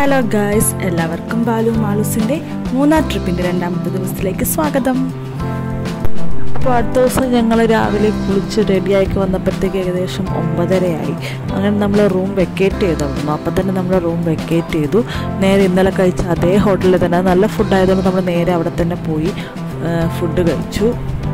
hello guys എല്ലാവർക്കും ബാലു മാലൂസിൻ്റെ മൂന്നാം ട്രിപ്പിൻ്റെ രണ്ടാമത്തെ ദിവസത്തിലേക്ക് സ്വാഗതം അപ്പോൾ അടുത്ത ദിവസം ഞങ്ങൾ രാവിലെ കുളിച്ച് റെഡിയാക്കി വന്നപ്പോഴത്തേക്ക് ഏകദേശം ഒമ്പതരയായി അങ്ങനെ നമ്മൾ റൂം വെക്കേറ്റ് ചെയ്തായിരുന്നു അപ്പം തന്നെ നമ്മൾ റൂം വെക്കേറ്റ് ചെയ്തു നേരെ ഇന്നലെ കഴിച്ച അതേ ഹോട്ടലിൽ തന്നെ നല്ല ഫുഡ് ആയതുകൊണ്ട് നമ്മൾ നേരെ അവിടെ തന്നെ പോയി ഫുഡ് കഴിച്ചു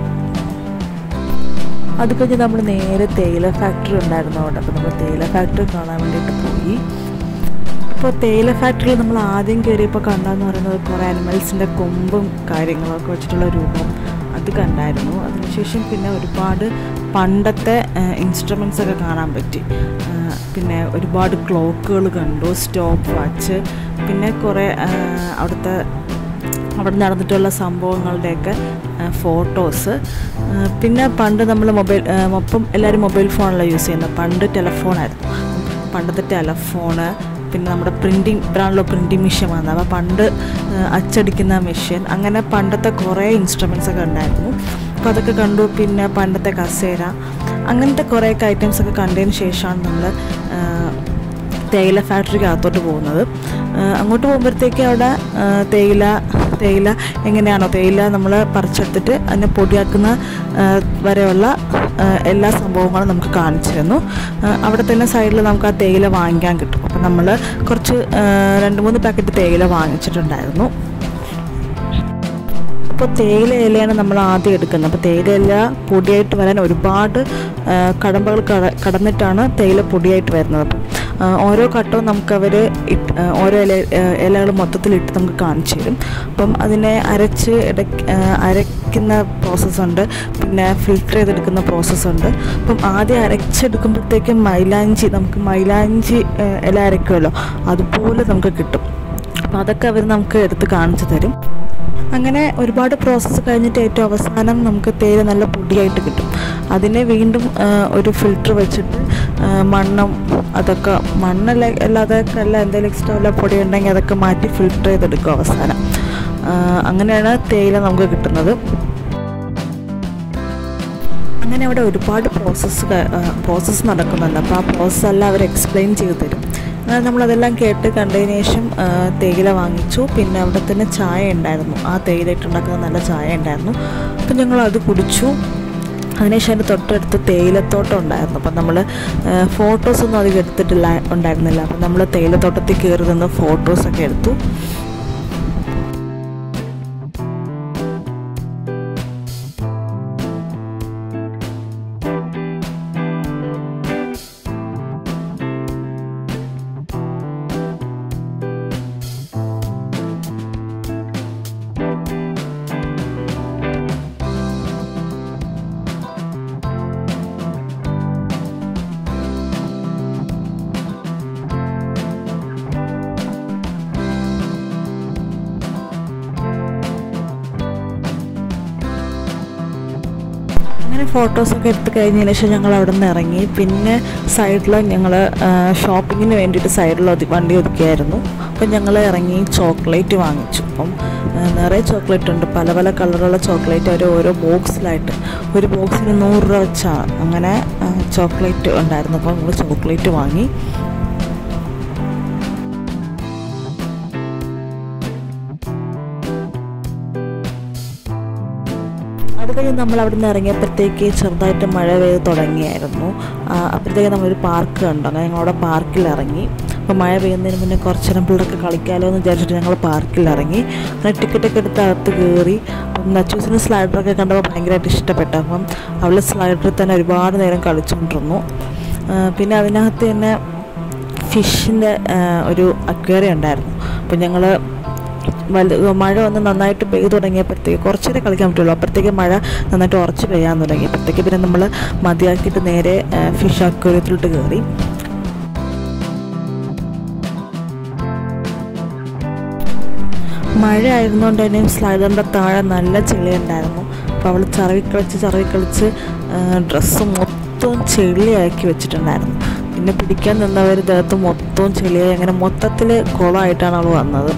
അത് കഴിഞ്ഞ് നമ്മൾ നേരെ തേയില ഫാക്ടറി ഉണ്ടായിരുന്നു അവിടെ അപ്പോൾ നമ്മൾ തേയില ഫാക്ടറി കാണാൻ വേണ്ടിയിട്ട് പോയി അപ്പോൾ തേയില ഫാക്ടറിയിൽ നമ്മൾ ആദ്യം കയറിയപ്പോൾ കണ്ടെന്ന് പറയുന്നത് കുറേ അനിമൽസിൻ്റെ കൊമ്പും കാര്യങ്ങളൊക്കെ വെച്ചിട്ടുള്ള രൂപം അത് കണ്ടായിരുന്നു അതിനുശേഷം പിന്നെ ഒരുപാട് പണ്ടത്തെ ഇൻസ്ട്രുമെൻസ് ഒക്കെ കാണാൻ പറ്റി പിന്നെ ഒരുപാട് ക്ലോക്കുകൾ കണ്ടു സ്റ്റോപ്പ് വാച്ച് പിന്നെ കുറേ അവിടുത്തെ അവിടെ നടന്നിട്ടുള്ള സംഭവങ്ങളുടെയൊക്കെ ഫോട്ടോസ് പിന്നെ പണ്ട് നമ്മൾ മൊബൈൽ ഒപ്പം എല്ലാവരും മൊബൈൽ ഫോണല്ല യൂസ് ചെയ്യുന്നത് പണ്ട് ടെലഫോണായിരുന്നു പണ്ടത്തെ ടെലഫോണ് പിന്നെ നമ്മുടെ പ്രിൻറ്റിങ് ഇപ്പോഴാണല്ലോ പ്രിൻറ്റിങ് മെഷീൻ വന്നത് അപ്പോൾ പണ്ട് അച്ചടിക്കുന്ന മെഷീൻ അങ്ങനെ പണ്ടത്തെ കുറേ ഇൻസ്ട്രുമെൻസ് ഒക്കെ ഉണ്ടായിരുന്നു അപ്പോൾ അതൊക്കെ കണ്ടു പിന്നെ പണ്ടത്തെ കസേര അങ്ങനത്തെ കുറേയൊക്കെ ഐറ്റംസ് ഒക്കെ കണ്ടതിന് ശേഷമാണ് നമ്മൾ തേയില ഫാക്ടറിക്ക് അകത്തോട്ട് പോകുന്നത് അങ്ങോട്ട് പോകുമ്പോഴത്തേക്ക് അവിടെ തേയില തേയില എങ്ങനെയാണോ തേയില നമ്മൾ പറിച്ചെടുത്തിട്ട് അതിനെ പൊടിയാക്കുന്ന വരെയുള്ള എല്ലാ സംഭവങ്ങളും നമുക്ക് കാണിച്ചു തന്നു അവിടെ തന്നെ സൈഡിൽ നമുക്ക് ആ തേയില വാങ്ങിക്കാൻ കിട്ടും അപ്പം നമ്മൾ കുറച്ച് രണ്ട് മൂന്ന് പാക്കറ്റ് തേയില വാങ്ങിച്ചിട്ടുണ്ടായിരുന്നു അപ്പോൾ തേയില ഇലയാണ് നമ്മൾ ആദ്യം എടുക്കുന്നത് അപ്പോൾ തേയില ഇല പൊടിയായിട്ട് വരാൻ ഒരുപാട് കടമ്പകൾ കട കടന്നിട്ടാണ് തേയില പൊടിയായിട്ട് വരുന്നത് അപ്പം ഓരോ ഘട്ടവും നമുക്കവർ ഓരോ ഇല ഇലകൾ മൊത്തത്തിലിട്ട് നമുക്ക് കാണിച്ചു തരും അപ്പം അതിനെ അരച്ച് ഇട അരയ്ക്കുന്ന പ്രോസസ്സുണ്ട് പിന്നെ ഫിൽറ്റർ ചെയ്തെടുക്കുന്ന പ്രോസസ്സുണ്ട് അപ്പം ആദ്യം അരച്ചെടുക്കുമ്പോഴത്തേക്കും മൈലാഞ്ചി നമുക്ക് മൈലാഞ്ചി ഇല അരയ്ക്കുമല്ലോ അതുപോലെ നമുക്ക് കിട്ടും അപ്പോൾ അതൊക്കെ അവർ നമുക്ക് എടുത്ത് കാണിച്ചു തരും അങ്ങനെ ഒരുപാട് പ്രോസസ്സ് കഴിഞ്ഞിട്ട് ഏറ്റവും അവസാനം നമുക്ക് തേയില നല്ല പൊടിയായിട്ട് കിട്ടും അതിനെ വീണ്ടും ഒരു ഫിൽറ്റർ വെച്ചിട്ട് മണ്ണും അതൊക്കെ മണ്ണല്ല അല്ലാതെ അല്ല എന്തെങ്കിലും എക്സ്ട്രാ വല്ല പൊടി ഉണ്ടെങ്കിൽ അതൊക്കെ മാറ്റി ഫിൽറ്റർ ചെയ്തെടുക്കും അവസാനം അങ്ങനെയാണ് തേയില നമുക്ക് കിട്ടുന്നത് അങ്ങനെ അവിടെ ഒരുപാട് പ്രോസസ്സ് പ്രോസസ്സ് നടക്കുന്നുണ്ട് അപ്പോൾ ആ പ്രോസസ്സ് എല്ലാം അവർ എക്സ്പ്ലെയിൻ ചെയ്തു തരും അങ്ങനെ നമ്മളതെല്ലാം കേട്ട് കണ്ടതിന് ശേഷം തേയില വാങ്ങിച്ചു പിന്നെ അവിടെ തന്നെ ചായ ഉണ്ടായിരുന്നു ആ തേയില ഇട്ടുണ്ടാക്കുന്ന നല്ല ചായ ഉണ്ടായിരുന്നു അപ്പം ഞങ്ങൾ അത് കുടിച്ചു അതിനുശേഷം അതിൻ്റെ തൊട്ടടുത്ത് തേയിലത്തോട്ടം ഉണ്ടായിരുന്നു അപ്പം നമ്മൾ ഫോട്ടോസൊന്നും അധികം എടുത്തിട്ടില്ല ഉണ്ടായിരുന്നില്ല അപ്പം നമ്മൾ തേയിലത്തോട്ടത്തിൽ കയറി നിന്ന് ഫോട്ടോസൊക്കെ എടുത്തു അങ്ങനെ ഫോട്ടോസൊക്കെ എടുത്ത് കഴിഞ്ഞതിന് ശേഷം ഞങ്ങൾ അവിടെ നിന്ന് ഇറങ്ങി പിന്നെ സൈഡിൽ ഞങ്ങൾ ഷോപ്പിങ്ങിന് വേണ്ടിയിട്ട് സൈഡിൽ ഒതി വണ്ടി ഒതുക്കിയായിരുന്നു അപ്പം ഞങ്ങൾ ഇറങ്ങി ചോക്ലേറ്റ് വാങ്ങിച്ചു അപ്പം നിറയെ ചോക്ലേറ്റ് ഉണ്ട് പല പല കളറുള്ള ചോക്ലേറ്റ് അവർ ഓരോ ബോക്സിലായിട്ട് ഒരു ബോക്സിന് നൂറ് രൂപ വെച്ചാണ് അങ്ങനെ ചോക്ലേറ്റ് ഉണ്ടായിരുന്നു അപ്പോൾ നമ്മൾ ചോക്ലേറ്റ് വാങ്ങി അത് കഴിഞ്ഞ് നമ്മൾ അവിടെ നിന്ന് ഇറങ്ങിയപ്പോഴത്തേക്ക് ചെറുതായിട്ട് മഴ പെയ്ത് തുടങ്ങിയായിരുന്നു അപ്പോഴത്തേക്ക് നമ്മളൊരു പാർക്ക് കണ്ടു അങ്ങനെ ഞങ്ങളവിടെ പാർക്കിൽ ഇറങ്ങി അപ്പോൾ മഴ പെയ്യുന്നതിന് മുന്നേ കുറച്ച് നേരം പിള്ളേർക്ക് കളിക്കാമല്ലോ എന്ന് വിചാരിച്ചിട്ട് ഞങ്ങൾ പാർക്കിൽ ഇറങ്ങി അങ്ങനെ ടിക്കറ്റൊക്കെ എടുത്ത് അകത്ത് കയറി അപ്പം നച്ചൂസിന് സ്ലൈഡറൊക്കെ കണ്ടപ്പോൾ ഭയങ്കരമായിട്ട് ഇഷ്ടപ്പെട്ടു അപ്പം അവൾ സ്ലൈഡറിൽ തന്നെ ഒരുപാട് നേരം കളിച്ചുകൊണ്ടിരുന്നു പിന്നെ അതിനകത്ത് തന്നെ ഫിഷിൻ്റെ ഒരു അക്വേറിയം ഉണ്ടായിരുന്നു അപ്പം ഞങ്ങൾ വലുത് മഴ ഒന്ന് നന്നായിട്ട് പെയ്തു തുടങ്ങിയപ്പോഴത്തേക്ക് കുറച്ചേരെ കളിക്കാൻ പറ്റുള്ളൂ അപ്പോഴത്തേക്ക് മഴ നന്നായിട്ട് ഉറച്ച് പെയ്യാൻ തുടങ്ങി അപ്പോഴത്തേക്ക് പിന്നെ നമ്മൾ മതിയാക്കിയിട്ട് നേരെ ഫിഷ് അക്വേറിയത്തിലോട്ട് കയറി മഴ ആയിരുന്നുകൊണ്ട് തന്നെ സ്ലൈഡറിൻ്റെ താഴെ നല്ല ചെളിയുണ്ടായിരുന്നു അപ്പോൾ അവൾ ചറവി കളിച്ച് ചറവി കളിച്ച് ഡ്രസ്സ് മൊത്തവും ചെളിയാക്കി വെച്ചിട്ടുണ്ടായിരുന്നു പിന്നെ പിടിക്കാൻ നിന്നവർ ദേഹത്ത് മൊത്തവും ചെളിയായി അങ്ങനെ മൊത്തത്തിൽ കുളമായിട്ടാണ് അവൾ വന്നത്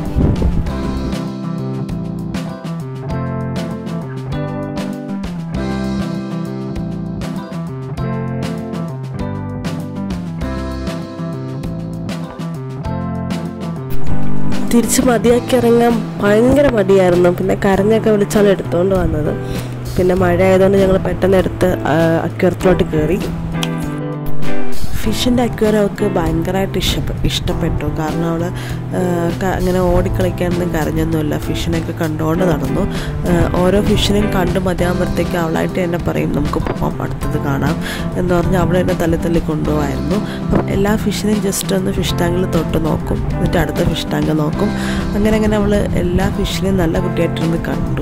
തിരിച്ച് മതിയാക്കി ഇറങ്ങാൻ ഭയങ്കര മടിയായിരുന്നു പിന്നെ കരഞ്ഞൊക്കെ വിളിച്ചാണ് എടുത്തുകൊണ്ട് വന്നത് പിന്നെ മഴ ആയതുകൊണ്ട് ഞങ്ങൾ പെട്ടെന്ന് എടുത്ത് അക്വറത്തിലോട്ട് കയറി ഫിഷിൻ്റെ അക്വേറിയം അവൾക്ക് ഭയങ്കരമായിട്ട് ഇഷ്ടപ്പെ ഇഷ്ടപ്പെട്ടു കാരണം അവൾ അങ്ങനെ ഓടിക്കളിക്കാനൊന്നും കരഞ്ഞൊന്നുമില്ല ഫിഷിനെയൊക്കെ കണ്ടുകൊണ്ട് നടന്നു ആ, ഓരോ ഫിഷിനെയും കണ്ട് മതിയാകുമ്പോഴത്തേക്ക് അവളായിട്ട് എന്നെ പറയും നമുക്ക് പോകാം അടുത്തത് കാണാം എന്ന് പറഞ്ഞ് അവളെ എന്നെ തല്ലി തല്ലി കൊണ്ടുപോകായിരുന്നു അപ്പം എല്ലാ ഫിഷിനെയും ജസ്റ്റ് ഒന്ന് ഫിഷ് ടാങ്കിൽ തൊട്ട് നോക്കും എന്നിട്ട് അടുത്ത ഫിഷ് ടാങ്ക് നോക്കും അങ്ങനെ അങ്ങനെ അവൾ എല്ലാ ഫിഷിനെയും നല്ല കുട്ടിയായിട്ടിരുന്ന് കണ്ടു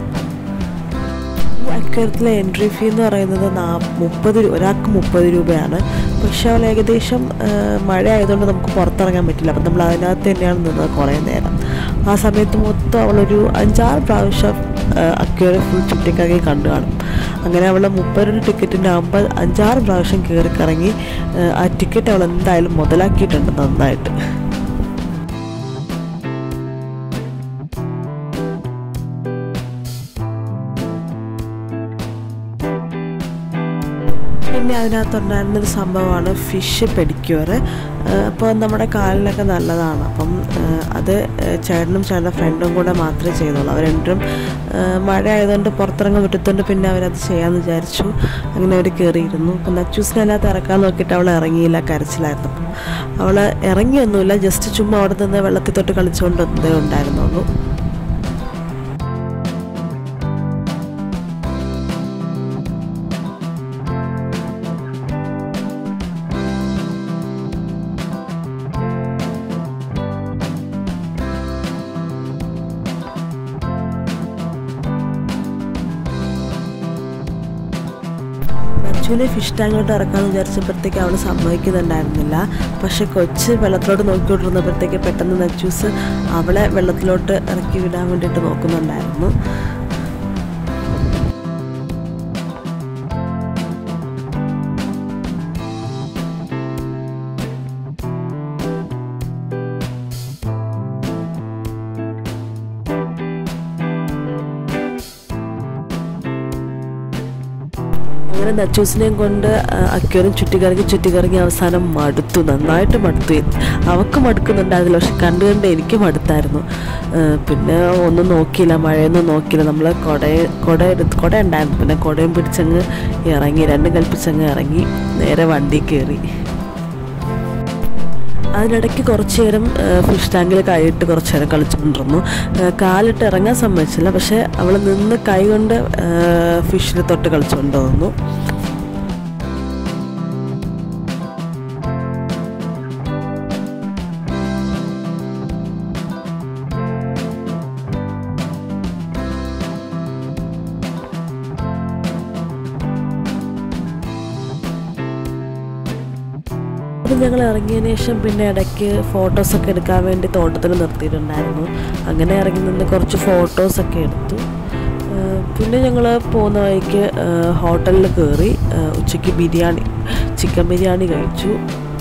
ഈ അക്വയറത്തിലെ എൻട്രി ഫീ എന്ന് പറയുന്നത് നാ മുപ്പത് രൂ- ഒരാൾക്ക് മുപ്പത് രൂപയാണ് പക്ഷെ അവൾ ഏകദേശം ആ, മഴ ആയതുകൊണ്ട് നമുക്ക് പുറത്തിറങ്ങാൻ പറ്റില്ല അപ്പം നമ്മൾ അതിനകത്ത് തന്നെയാണ് നിന്നത് കുറേ നേരം ആ സമയത്ത് മൊത്തം അവളൊരു അഞ്ചാറ് പ്രാവശ്യം അക്വയറി ഫുൾ ചുറ്റിക്കറങ്ങി കണ്ടു കാണും അങ്ങനെ അവൾ മുപ്പത് രൂപ ടിക്കറ്റിൻ്റെ ആകുമ്പോൾ അഞ്ചാറ് പ്രാവശ്യം കയറി കറങ്ങി ആ, ആ ടിക്കറ്റ് അവൾ എന്തായാലും മുതലാക്കിയിട്ടുണ്ട് നന്നായിട്ട് പിന്നെ അതിനകത്തുണ്ടായിരുന്നൊരു സംഭവമാണ് ഫിഷ് പെഡിക്യൂർ അപ്പോൾ നമ്മുടെ കാലിനൊക്കെ നല്ലതാണ് അപ്പം ആ, അത് ചേട്ടനും ചേട്ടൻ്റെ ഫ്രണ്ടും കൂടെ മാത്രമേ ചെയ്തുള്ളൂ അവർ രണ്ടും ആ, മഴ ആയതുകൊണ്ട് പുറത്തിറങ്ങാൻ പറ്റത്തുകൊണ്ട് പിന്നെ അവരത് ചെയ്യാമെന്ന് വിചാരിച്ചു അങ്ങനെ അവർ കയറിയിരുന്നു അപ്പം നച്ചൂസിനകത്ത് ഇറക്കാൻ നോക്കിയിട്ട് അവൾ ഇറങ്ങിയില്ല കരച്ചിലായിരുന്നു അപ്പം അവൾ ഇറങ്ങിയൊന്നുമില്ല ജസ്റ്റ് ചുമ്മാ അവിടെ നിന്ന് വെള്ളത്തിൽ തൊട്ട് കളിച്ചുകൊണ്ട് വന്നതേ ഉണ്ടായിരുന്നുള്ളൂ നച്ചുവിനെ ഫിഷ് ടാങ്കിലോട്ട് ഇറക്കാമെന്ന് വിചാരിച്ചപ്പോഴത്തേക്ക് അവൾ സമ്മതിക്കുന്നുണ്ടായിരുന്നില്ല പക്ഷെ കൊച്ച് വെള്ളത്തിലോട്ട് നോക്കിക്കൊണ്ടിരുന്നപ്പോഴത്തേക്ക് പെട്ടെന്ന് നച്ചൂസ് അവളെ വെള്ളത്തിലോട്ട് ഇറക്കി വിടാൻ വേണ്ടിയിട്ട് നോക്കുന്നുണ്ടായിരുന്നു അങ്ങനെ നച്ചൂസിനെയും കൊണ്ട് അക്യൂറും ചുറ്റിക്കറങ്ങി ചുറ്റിക്കറങ്ങി അവസാനം മടുത്തു നന്നായിട്ട് മടുത്തു അവക്ക് മടുക്കുന്നുണ്ടായിരുന്നില്ല പക്ഷെ കണ്ടു കണ്ട് എനിക്ക് മടുത്തായിരുന്നു ആ, പിന്നെ ഒന്നും നോക്കിയില്ല മഴയൊന്നും നോക്കിയില്ല നമ്മൾ കുട കുട എടുത്ത് കുട ഉണ്ടായിരുന്നു പിന്നെ കുടയും പിടിച്ചങ്ങ് ഇറങ്ങി രണ്ടും കൽപ്പിച്ചങ്ങ് ഇറങ്ങി നേരെ വണ്ടി കയറി അതിനിടയ്ക്ക് കുറച്ച് നേരം ഫിഷ് ടാങ്കിൽ കൈയിട്ട് കുറച്ച് നേരം കളിച്ചുകൊണ്ടിരുന്നു ആ, കാലിട്ട് ഇറങ്ങാൻ സമ്മതിച്ചില്ല പക്ഷേ അവൾ നിന്ന് കൈ കൊണ്ട് ഫിഷിൽ തൊട്ട് കളിച്ചുകൊണ്ട് വന്നു അപ്പം ഞങ്ങൾ ഇറങ്ങിയതിന് ശേഷം പിന്നെ ഇടയ്ക്ക് ഫോട്ടോസൊക്കെ എടുക്കാൻ വേണ്ടി തോട്ടത്തിൽ നിർത്തിയിട്ടുണ്ടായിരുന്നു അങ്ങനെ ഇറങ്ങി നിന്ന് കുറച്ച് ഫോട്ടോസൊക്കെ എടുത്തു ആ, പിന്നെ ഞങ്ങൾ പോകുന്ന വഴിക്ക് ഹോട്ടലിൽ കയറി ആ, ഉച്ചയ്ക്ക് ബിരിയാണി ചിക്കൻ ബിരിയാണി കഴിച്ചു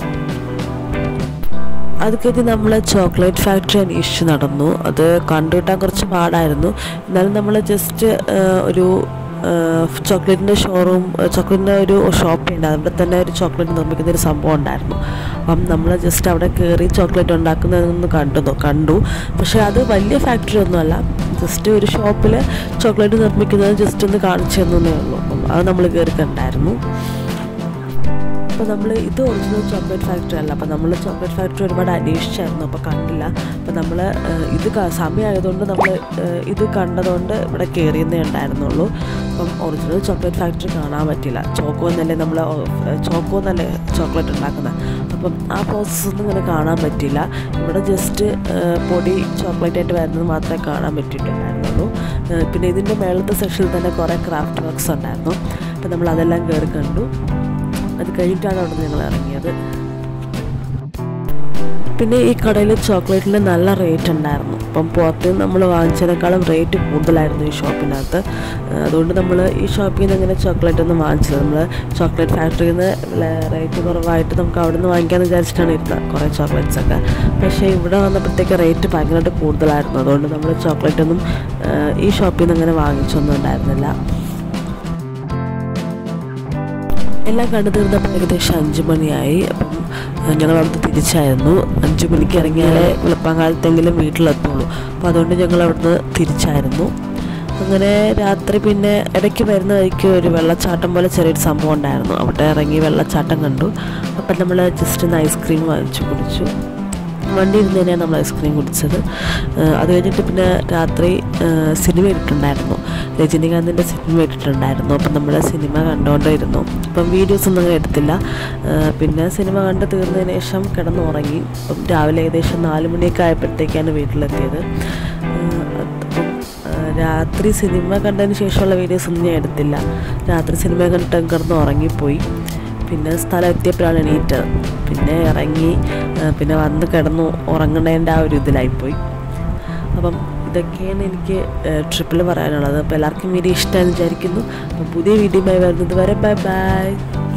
അത് കഴിഞ്ഞ് നമ്മൾ ചോക്ലേറ്റ് ഫാക്ടറി അന്വേഷിച്ച് നടന്നു അത് കണ്ടുകിട്ടാൻ കുറച്ച് പാടായിരുന്നു എന്നാലും നമ്മൾ ജസ്റ്റ് ഒരു ചോക്ലേറ്റിൻ്റെ ഷോറൂം ചോക്ലേറ്റിൻ്റെ ഒരു ഷോപ്പ് ഉണ്ട് അവിടെ തന്നെ ഒരു ചോക്ലേറ്റ് നിർമ്മിക്കുന്ന ഒരു സംഭവം ഉണ്ടായിരുന്നു അപ്പം നമ്മൾ ജസ്റ്റ് അവിടെ കയറി ചോക്ലേറ്റ് ഉണ്ടാക്കുന്നതെന്ന് കണ്ടു കണ്ടു പക്ഷേ അത് വലിയ ഫാക്ടറി ഒന്നുമല്ല ജസ്റ്റ് ഒരു ഷോപ്പിൽ ചോക്ലേറ്റ് നിർമ്മിക്കുന്നത് ജസ്റ്റ് ഒന്ന് കാണിച്ചു തന്നേ ഉള്ളൂ അപ്പം അത് നമ്മൾ കയറി കണ്ടായിരുന്നു അപ്പോൾ നമ്മൾ ഇത് ഒറിജിനൽ ചോക്ലേറ്റ് ഫാക്ടറി അല്ല അപ്പോൾ നമ്മൾ ചോക്ലേറ്റ് ഫാക്ടറി ഒരുപാട് അന്വേഷിച്ചായിരുന്നു അപ്പോൾ കണ്ടില്ല അപ്പോൾ നമ്മൾ ഇത് ക- സമയമായതുകൊണ്ട് നമ്മൾ ഇത് കണ്ടതുകൊണ്ട് ഇവിടെ കയറിയെന്നേ ഉണ്ടായിരുന്നുള്ളൂ അപ്പം ഒറിജിനൽ ചോക്ലേറ്റ് ഫാക്ടറി കാണാൻ പറ്റില്ല ചോക്കോ എന്നല്ലേ നമ്മൾ ചോക്കോ എന്നല്ലേ ചോക്ലേറ്റ് ഉണ്ടാക്കുന്നത് അപ്പം ആ പ്രോസസ്സ് ഒന്നും ഇങ്ങനെ കാണാൻ പറ്റില്ല ഇവിടെ ജസ്റ്റ് പൊടി ചോക്ലേറ്റ് ആയിട്ട് വരുന്നത് മാത്രമേ കാണാൻ പറ്റിയിട്ടുണ്ടായിരുന്നുള്ളൂ ഏഹ് പിന്നെ ഇതിൻ്റെ മേളത്തെ സെക്ഷനിൽ തന്നെ കുറേ ക്രാഫ്റ്റ് വർക്ക്സ് ഉണ്ടായിരുന്നു അപ്പം നമ്മൾ അതെല്ലാം കയറി കണ്ടു അത് കഴിഞ്ഞിട്ടാണ് അവിടെ നിന്ന് ഞങ്ങൾ ഇറങ്ങിയത് പിന്നെ ഈ കടയിൽ ചോക്ലേറ്റിന് നല്ല റേറ്റ് ഉണ്ടായിരുന്നു അപ്പം പുറത്ത് നിന്ന് നമ്മൾ വാങ്ങിച്ചതിനേക്കാളും റേറ്റ് കൂടുതലായിരുന്നു ഈ ഷോപ്പിനകത്ത് ആ, അതുകൊണ്ട് നമ്മൾ ഈ ഷോപ്പിൽ നിന്ന് ഇങ്ങനെ ചോക്ലേറ്റ് ഒന്നും വാങ്ങിച്ചത് നമ്മൾ ചോക്ലേറ്റ് ഫാക്ടറിയിൽ നിന്ന് റേറ്റ് കുറവായിട്ട് നമുക്ക് അവിടെ നിന്ന് വാങ്ങിക്കാമെന്ന് വിചാരിച്ചിട്ടാണ് ഇരുന്നത് കുറേ ചോക്ലേറ്റ്സ് ഒക്കെ പക്ഷേ ഇവിടെ വന്നപ്പോഴത്തേക്ക് റേറ്റ് ഭയങ്കരമായിട്ട് കൂടുതലായിരുന്നു അതുകൊണ്ട് നമ്മൾ ചോക്ലേറ്റ് ഒന്നും ആ, ഈ ഷോപ്പിൽ നിന്ന് അങ്ങനെ വാങ്ങിച്ചൊന്നും ഉണ്ടായിരുന്നില്ല എല്ലാം കണ്ടു തീർന്നപ്പോൾ ഏകദേശം അഞ്ച് മണിയായി അപ്പം ഏഹ്, ഞങ്ങൾ അവിടുന്ന് തിരിച്ചായിരുന്നു അഞ്ച് മണിക്ക് ഇറങ്ങിയാലേ വെളുപ്പാങ്കാലത്തെങ്കിലും വീട്ടിലെത്തുള്ളൂ അപ്പോൾ അതുകൊണ്ട് ഞങ്ങൾ അവിടുന്ന് തിരിച്ചായിരുന്നു അങ്ങനെ രാത്രി പിന്നെ ഇടയ്ക്ക് വരുന്ന വഴിക്ക് ഒരു വെള്ളച്ചാട്ടം പോലെ ചെറിയൊരു സംഭവം ഉണ്ടായിരുന്നു അവിടെ ഇറങ്ങി വെള്ളച്ചാട്ടം കണ്ടു അപ്പം നമ്മൾ ജസ്റ്റ് ഒന്ന് ഐസ്ക്രീം വാങ്ങിച്ചു കുടിച്ചു വണ്ടി ഇരുന്ന് തന്നെയാണ് നമ്മൾ ഐസ്ക്രീം കുടിച്ചത് ഏഹ് അത് കഴിഞ്ഞിട്ട് പിന്നെ രാത്രി ഏഹ് സിനിമ ഇട്ടിട്ടുണ്ടായിരുന്നു രജനീകാന്തിൻ്റെ സിനിമ ഇട്ടിട്ടുണ്ടായിരുന്നു അപ്പം നമ്മൾ സിനിമ കണ്ടുകൊണ്ടിരുന്നു അപ്പം വീഡിയോസ് ഒന്നും അങ്ങനെ എടുത്തില്ല ഏഹ് പിന്നെ സിനിമ കണ്ട് തീർന്നതിന് ശേഷം കിടന്നുറങ്ങി അപ്പം രാവിലെ ഏകദേശം നാല് മണിയൊക്കെ ആയപ്പോഴത്തേക്കാണ് വീട്ടിലെത്തിയത് ഏഹ് അപ്പം ഏഹ് രാത്രി സിനിമ കണ്ടതിന് ശേഷമുള്ള വീഡിയോസ് ഒന്നും ഞാൻ എടുത്തില്ല രാത്രി സിനിമ കണ്ടിട്ട് കിടന്ന് ഉറങ്ങിപ്പോയി പിന്നെ സ്ഥലം എത്തിയപ്പോഴാണ് എണീറ്റത് പിന്നെ ഇറങ്ങി ആ, പിന്നെ വന്ന് കിടന്നു ഉറങ്ങണേൻ്റെ ആ ഒരു ഇതിലായിപ്പോയി അപ്പം ഇതൊക്കെയാണ് എനിക്ക് ട്രിപ്പിൽ പറയാനുള്ളത് അപ്പോൾ എല്ലാവർക്കും വീഡിയോ ഇഷ്ടമാണെന്ന് വിചാരിക്കുന്നു അപ്പം പുതിയ വീഡിയോയുമായി വരുന്നത് വരെ ബൈ ബൈ